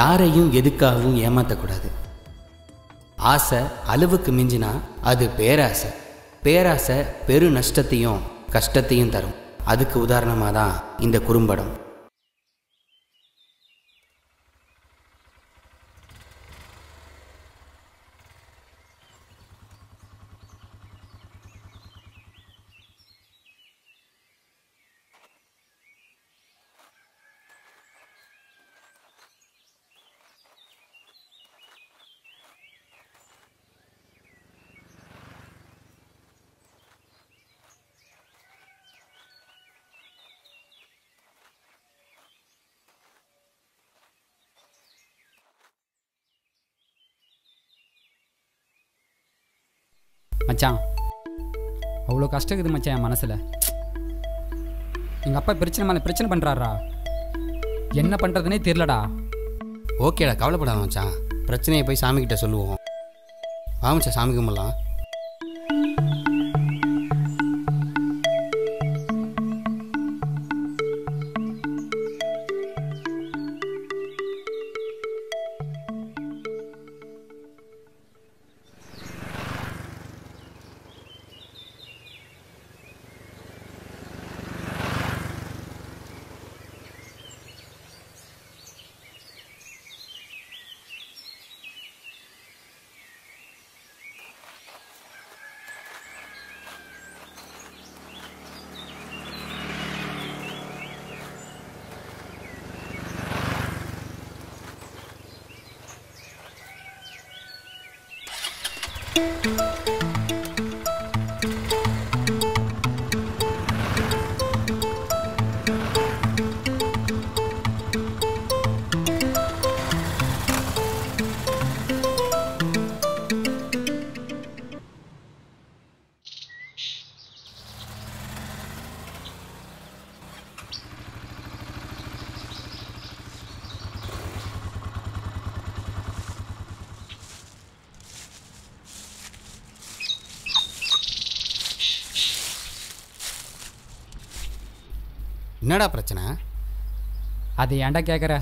யாரையும் எதுக்காகவும் ஏமாற்றக்கூடாது ஆசை அளவுக்கு மிஞ்சினா அது பேராசை பேராசை பெரு நஷ்டத்தையும் கஷ்டத்தையும் தரும் அதுக்கு உதாரணமாக தான் இந்த குறும்படம் மச்சான் அவ்வளோ கஷ்டம் இருக்குது மச்சான் என் மனசில் எங்கள் அப்பா பிரச்சனை மேலே பிரச்சனை பண்ணுறாரா என்ன பண்ணுறதுனே தெரிலடா ஓகேடா கவலைப்படாத மச்சான் பிரச்சனையை போய் சாமிக்கிட்ட சொல்லுவோம் வா மச்சான் சாமி கும்பிடலாம் என்னடா பிரச்சனை அதை ஏன்டா கேட்குற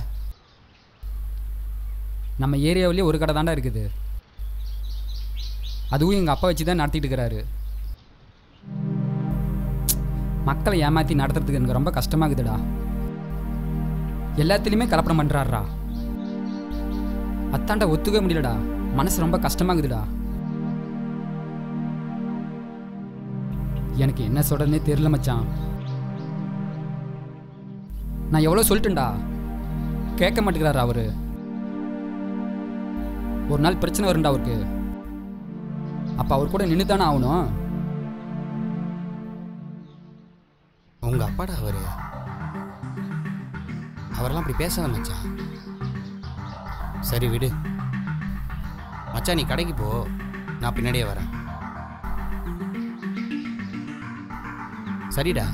நம்ம ஏரியாவிலேயே ஒரு கடை தாண்டா இருக்குது அதுவும் எங்கள் அப்பா வச்சு தான் நடத்திட்டு இருக்கிறாரு மக்களை ஏமாற்றி நடத்துறதுக்கு எனக்கு ரொம்ப கஷ்டமாகுதுடா எல்லாத்துலேயுமே கலப்படம் பண்ணுறாருடா அத்தாண்டா ஒத்துக்க முடியலடா மனசு ரொம்ப கஷ்டமாகுதுடா எனக்கு என்ன சொல்கிறதுனே தெரியல மச்சான் நான் எவ்வளோ சொல்லிட்டேன்டா கேட்க மாட்டேங்கிறாரு அவரு ஒரு நாள் பிரச்சனை வரும்டா அவருக்கு அப்போ அவர் கூட நின்று தானே ஆகணும் உங்கள் அப்பாடா அவர் அவரெல்லாம் அப்படி பேசாத மச்சான் சரி விடு மச்சான் நீ கடைக்கு போ நான் பின்னாடியே வரேன் சரிடா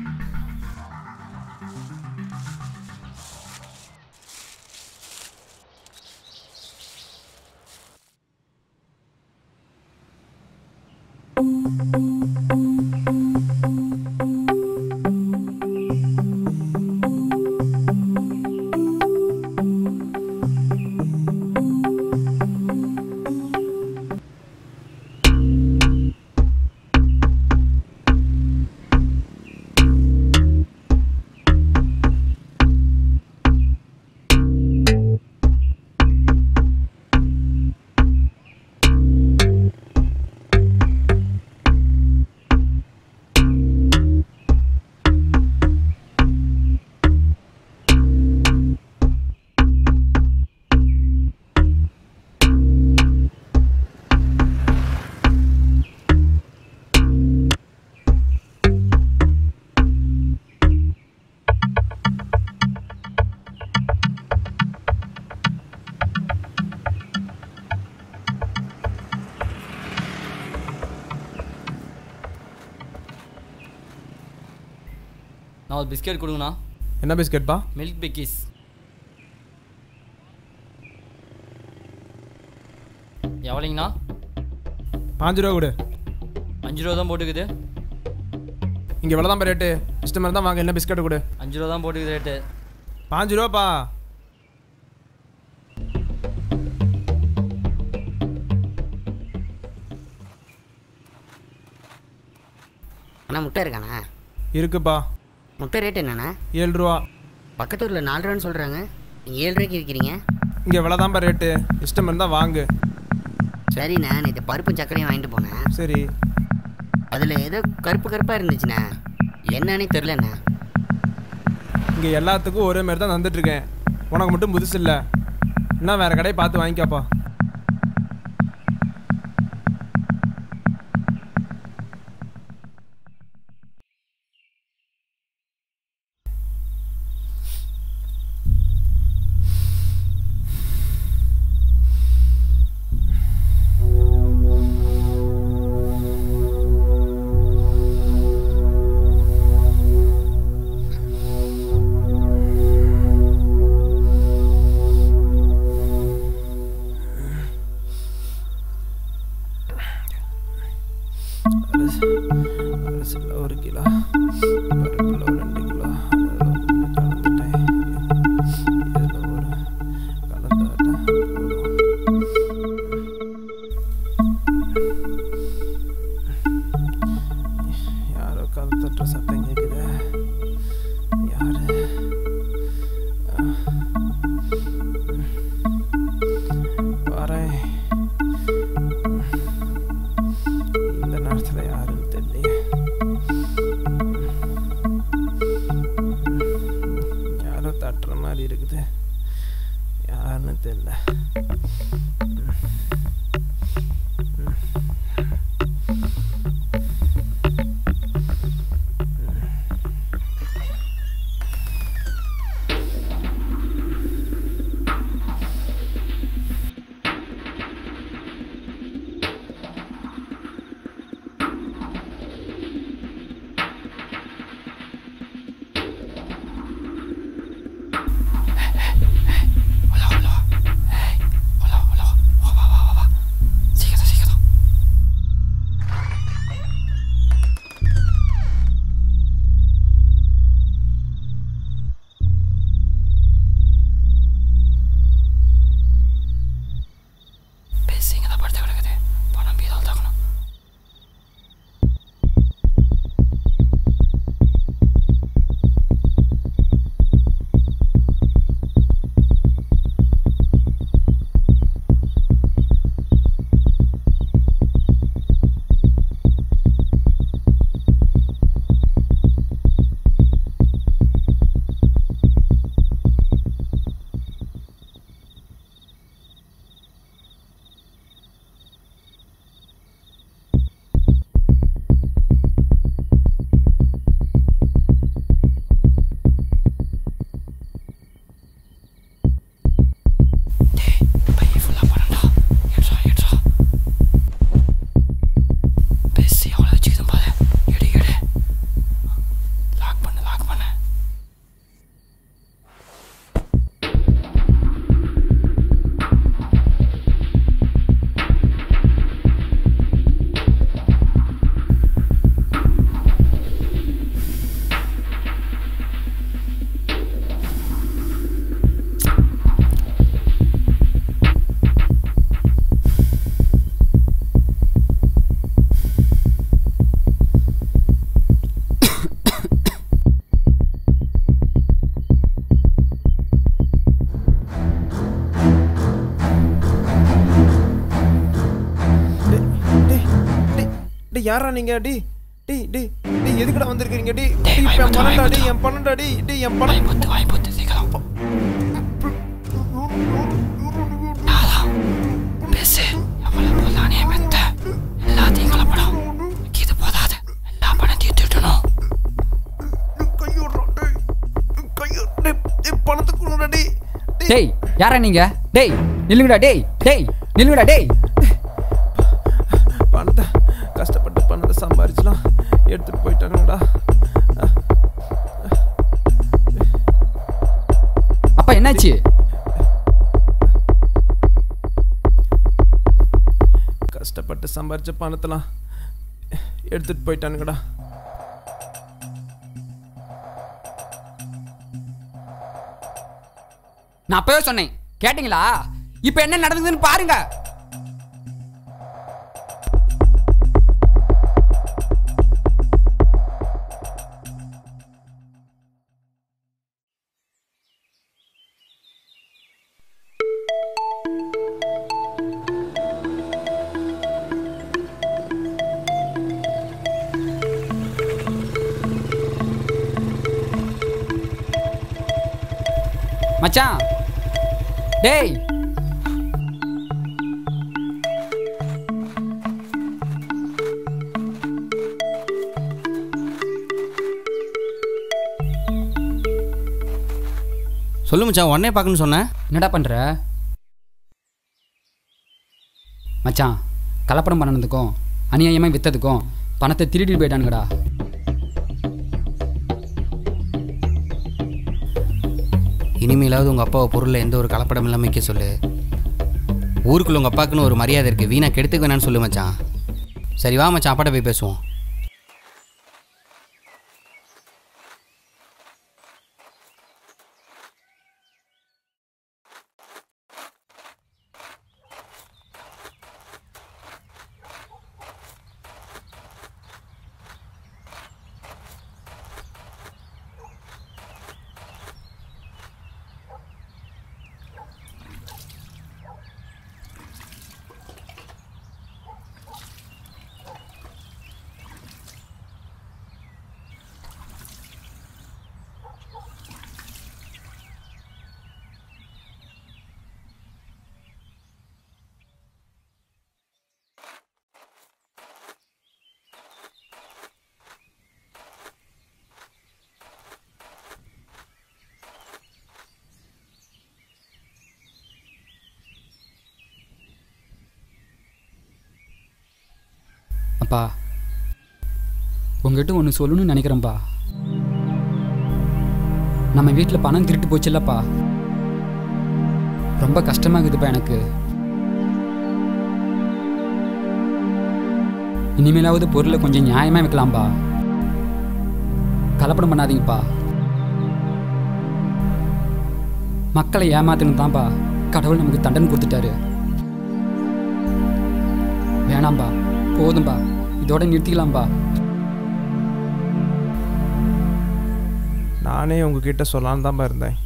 நான் ஒரு பிஸ்கெட் கொடுங்கண்ணா என்ன பிஸ்கெட்பா மில்க் பிக்கிஸ் எவ்வளோங்கண்ணா பாஞ்சு ரூபா கொடு அஞ்சு ரூபா தான் போட்டுக்குது இங்கே இவ்வளோ தான் ரேட்டு இஷ்டம் மாதிரி தான் வாங்க என்ன பிஸ்கெட் கொடு அஞ்சு ரூபா தான் போட்டுக்குது ரேட்டு பாஞ்சு ரூபாப்பா அண்ணா முட்டை இருக்காண்ணா இருக்குப்பா முட்டை ரேட் என்னண்ணா ஏழு ரூபா பக்கத்து ஊரில் நாலு ரூபான்னு சொல்கிறாங்க நீங்கள் ஏழு ரூபாய்க்கு இருக்கிறீங்க இங்கே விலைதான்ப்பா ரேட்டு இஷ்டம் இருந்தால் வாங்கு சரிண்ணா நேற்று பருப்பு சர்க்கரையும் வாங்கிட்டு போனேன் சரி அதில் ஏதோ கருப்பு கருப்பாக இருந்துச்சுண்ணா என்னன்னே தெரிலண்ணா இங்கே எல்லாத்துக்கும் ஒரே மாதிரி தான் தந்துட்டுருக்கேன் உனக்கு மட்டும் புதுசு இல்லை இன்னும் வேறு கடையை பார்த்து வாங்கிக்காப்பா அரிசியில் ஒரு கிலோ பருப்பில் ஒரு ரெண்டு கிலோ கலந்துட்டேன் இதில் ஒரு கலந்தாட்டா போதும் யாரோ கல் தட்டுற சத்தம் கேட்குது யாரு வரேன் இந்த நேரத்தில் யாருன்னு தெரியலையே யாரோ தட்டுற மாதிரி இருக்குது யாருன்னு தெரியல டேய் யாரா நீங்க டி டேய் டேய் டேய் எதுக்குடா வந்திருக்கீங்க டி டேய் இப்ப என் பணம்டா டி என் பணம்டா டி டேய் என் பணம் போத்து வாய் போத்து சீக்கிரம் நாளா பேசு எவ்வளவு பொருளானே மெத்த எல்லாத்தையும் கலப்படம் இது போதாது எல்லா பணத்தையும் திட்டணும் கையோடுறா டேய் கையோ டேய் டேய் பணத்துக்கு கொடுடா டேய் டேய் டேய் யாரா நீங்க டேய் நில்லுங்கடா டேய் டேய் நில்லுங்கடா டேய் பணத்தை கஷ்டப்பட்டு பணத்தை சம்பாரிச்சுலாம் எடுத்துட்டு போயிட்டானுங்கடா அப்பா என்னாச்சு கஷ்டப்பட்டு சம்பாரிச்ச பணத்தெல்லாம் எடுத்துட்டு போயிட்டானுங்கடா நான் அப்பவே சொன்னேன் கேட்டிங்களா இப்போ என்ன நடந்ததுன்னு பாருங்க மச்சான் டேய் சொல்லு மச்சான் உடனே பார்க்கணும்னு சொன்னேன் என்னடா பண்ற மச்சான் கலப்படம் பண்ணதுக்கும் அநியாயமாக விற்றதுக்கும் பணத்தை திருடிட்டு போயிட்டானுங்கடா இனிமேலாவது உங்கள் அப்பாவை பொருளில் எந்த ஒரு கலப்படம் இல்லாமல் வைக்க சொல்லு ஊருக்குள்ள உங்கள் அப்பாவுக்குன்னு ஒரு மரியாதை இருக்குது வீணா கெடுத்துக்க வேணாம்னு சொல்லு மச்சான் சரி வா மச்சான் அப்பாட்ட போய் பேசுவோம் அப்பா உங்ககிட்ட ஒன்று சொல்லணும்னு நினைக்கிறேன்ப்பா நம்ம வீட்டில் பணம் திருட்டு போச்சுல்லப்பா ரொம்ப கஷ்டமாக இருக்குதுப்பா எனக்கு இனிமேலாவது பொருளை கொஞ்சம் நியாயமாக வைக்கலாம்ப்பா கலப்படம் பண்ணாதீங்கப்பா மக்களை ஏமாத்தணும் தான்ப்பா கடவுள் நமக்கு தண்டனை கொடுத்துட்டாரு வேணாம்பா போதும்பா இதோட நிறுத்திக்கலாம்பா நானே உங்ககிட்ட சொல்லலான்னு தான்ப்பா இருந்தேன்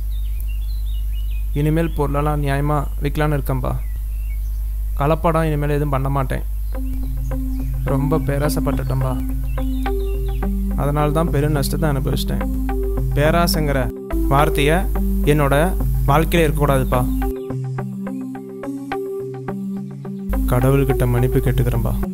இனிமேல் பொருளெல்லாம் நியாயமாக விற்கலான்னு இருக்கேன்ப்பா கலப்படம் இனிமேல் எதுவும் பண்ண மாட்டேன் ரொம்ப பேராசைப்பட்டுட்டேன்பா அதனால தான் பெரும் நஷ்டத்தை அனுபவிச்சிட்டேன் பேராசைங்கிற வார்த்தையை என்னோட வாழ்க்கையில் இருக்கக்கூடாதுப்பா கடவுள்கிட்ட மன்னிப்பு கேட்டுக்கிறேன்ப்பா